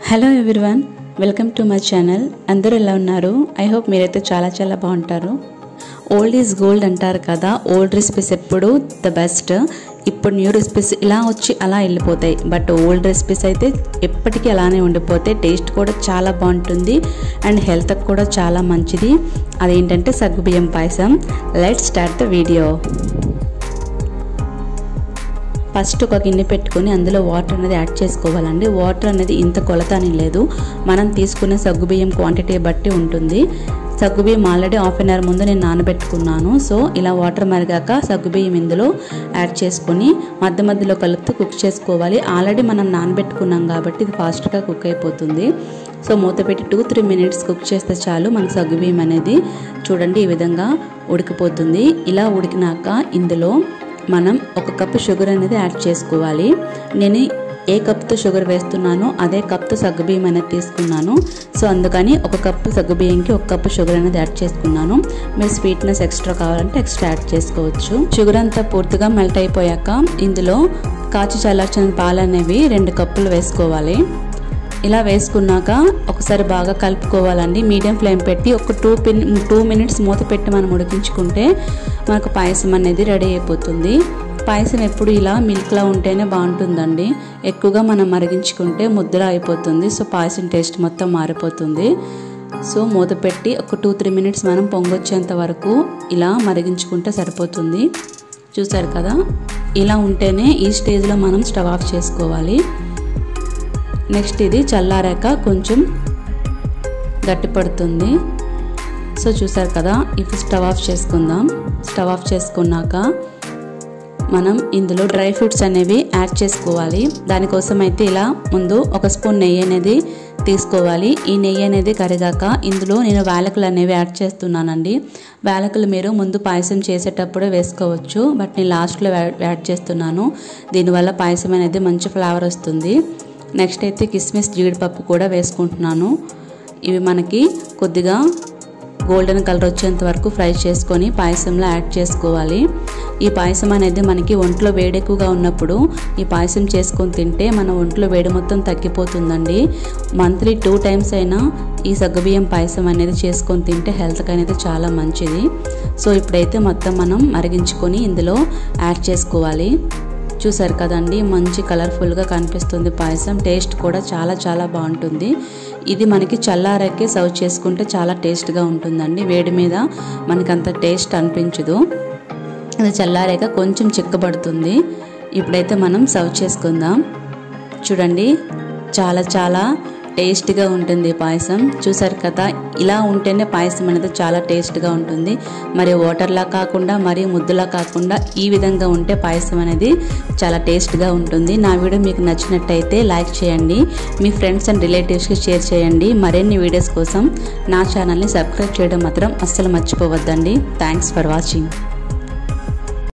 hello everyone welcome to my channel అందరూ ఎలా ఉన్నారు ఐ హోప్ మీరైతే చాలా చాలా బాగుంటారు ఓల్డ్ ఈజ్ గోల్డ్ అంటారు కదా ఓల్డ్ రెసిపీస్ ఎప్పుడు ద బెస్ట్ ఇప్పుడు న్యూ రెసిపీస్ ఇలా వచ్చి అలా వెళ్ళిపోతాయి బట్ ఓల్డ్ రెసిపీస్ అయితే ఎప్పటికీ అలానే ఉండిపోతాయి టేస్ట్ కూడా చాలా బాగుంటుంది అండ్ హెల్త్కి కూడా చాలా మంచిది అదేంటంటే సగ్గుబియ్యం పాయసం let start the video first ఒక గిన్నె పెట్టుకొని అందులో వాటర్ అనేది యాడ్ చేసుకోవాలండి వాటర్ అనేది ఇంత కొలత అని లేదు మనం తీసుకునే సగ్గుబియ్యం క్వాంటిటీ బట్టి ఉంటుంది సగ్గుబియ్యం ఆల్రెడీ హాఫ్ అన్ అవర్ ముందు నేను నానబెట్టుకున్నాను సో ఇలా వాటర్ మరిగాక సగ్గుబియ్యం ఇందులో యాడ్ చేసుకొని మధ్య మధ్యలో కలుపుతూ కుక్ చేసుకోవాలి ఆల్రెడీ మనం నానబెట్టుకున్నాం కాబట్టి ఇది ఫాస్ట్గా కుక్ అయిపోతుంది సో మూత పెట్టి టూ త్రీ మినిట్స్ కుక్ చేస్తే చాలు మనకు సగ్గుబియ్యం అనేది చూడండి ఈ విధంగా ఉడికిపోతుంది ఇలా ఉడికినాక ఇందులో మనం ఒక కప్పు షుగర్ అనేది యాడ్ చేసుకోవాలి నేను ఏ కప్తో షుగర్ వేస్తున్నానో అదే కప్తో సగ్గుబియ్యం అనేది తీసుకున్నాను సో అందుకని ఒక కప్పు సగ్గుబియ్యంకి ఒక కప్పు షుగర్ అనేది యాడ్ చేసుకున్నాను మీరు స్వీట్నెస్ ఎక్స్ట్రా కావాలంటే ఎక్స్ట్రా యాడ్ చేసుకోవచ్చు షుగర్ అంతా పూర్తిగా మెల్ట్ అయిపోయాక ఇందులో కాచి చల్లార్చిన పాలు అనేవి రెండు కప్పులు వేసుకోవాలి ఇలా వేసుకున్నాక ఒకసారి బాగా కలుపుకోవాలండి మీడియం ఫ్లేమ్ పెట్టి ఒక టూ పిన్ టూ మినిట్స్ మూత పెట్టి మనం ఉడికించుకుంటే మనకు పాయసం అనేది రెడీ అయిపోతుంది పాయసం ఎప్పుడు ఇలా మిల్క్లా ఉంటేనే బాగుంటుందండి ఎక్కువగా మనం మరిగించుకుంటే ముద్దలా అయిపోతుంది సో పాయసం టేస్ట్ మొత్తం మారిపోతుంది సో మూత పెట్టి ఒక టూ త్రీ మినిట్స్ మనం పొంగొచ్చేంత వరకు ఇలా మరిగించుకుంటే సరిపోతుంది చూసారు కదా ఇలా ఉంటేనే ఈ స్టేజ్లో మనం స్టవ్ ఆఫ్ చేసుకోవాలి నెక్స్ట్ ఇది చల్లారాక కొంచెం గట్టిపడుతుంది సో చూసారు కదా ఇప్పుడు స్టవ్ ఆఫ్ చేసుకుందాం స్టవ్ ఆఫ్ చేసుకున్నాక మనం ఇందులో డ్రై ఫ్రూట్స్ అనేవి యాడ్ చేసుకోవాలి దానికోసం అయితే ఇలా ముందు ఒక స్పూన్ నెయ్యి అనేది తీసుకోవాలి ఈ నెయ్యి అనేది కరిగాక ఇందులో నేను వేలకులు అనేవి యాడ్ చేస్తున్నానండి వేలకులు మీరు ముందు పాయసం చేసేటప్పుడే వేసుకోవచ్చు బట్ నేను లాస్ట్లో యాడ్ చేస్తున్నాను దీనివల్ల పాయసం అనేది మంచి ఫ్లేవర్ వస్తుంది నెక్స్ట్ అయితే కిస్మిస్ జీడిపప్పు కూడా వేసుకుంటున్నాను ఇవి మనకి కొద్దిగా గోల్డెన్ కలర్ వచ్చేంత వరకు ఫ్రై చేసుకొని పాయసంలో యాడ్ చేసుకోవాలి ఈ పాయసం అనేది మనకి ఒంట్లో వేడి ఎక్కువగా ఉన్నప్పుడు ఈ పాయసం చేసుకొని తింటే మన ఒంట్లో వేడి మొత్తం తగ్గిపోతుందండి మంత్లీ టూ టైమ్స్ అయినా ఈ సగ్గుబియ్యం పాయసం అనేది చేసుకొని తింటే హెల్త్కి అనేది చాలా మంచిది సో ఇప్పుడైతే మొత్తం మనం మరిగించుకొని ఇందులో యాడ్ చేసుకోవాలి చూసారు కదండి మంచి కలర్ఫుల్గా కనిపిస్తుంది పాయసం టేస్ట్ కూడా చాలా చాలా బాగుంటుంది ఇది మనకి చల్లారకే సర్వ్ చేసుకుంటే చాలా టేస్ట్గా ఉంటుందండి వేడి మీద మనకి అంత టేస్ట్ అనిపించదు అది చల్లారాక కొంచెం చిక్కబడుతుంది ఇప్పుడైతే మనం సర్వ్ చేసుకుందాం చూడండి చాలా చాలా టేస్ట్గా ఉంటుంది పాయసం చూసారు కదా ఇలా ఉంటేనే పాయసం అనేది చాలా టేస్ట్గా ఉంటుంది మరి వాటర్లా కాకుండా మరి ముద్దులా కాకుండా ఈ విధంగా ఉంటే పాయసం అనేది చాలా టేస్ట్గా ఉంటుంది నా వీడియో మీకు నచ్చినట్టయితే లైక్ చేయండి మీ ఫ్రెండ్స్ అండ్ రిలేటివ్స్కి షేర్ చేయండి మరిన్ని వీడియోస్ కోసం నా ఛానల్ని సబ్స్క్రైబ్ చేయడం మాత్రం అస్సలు మర్చిపోవద్దండి థ్యాంక్స్ ఫర్ వాచింగ్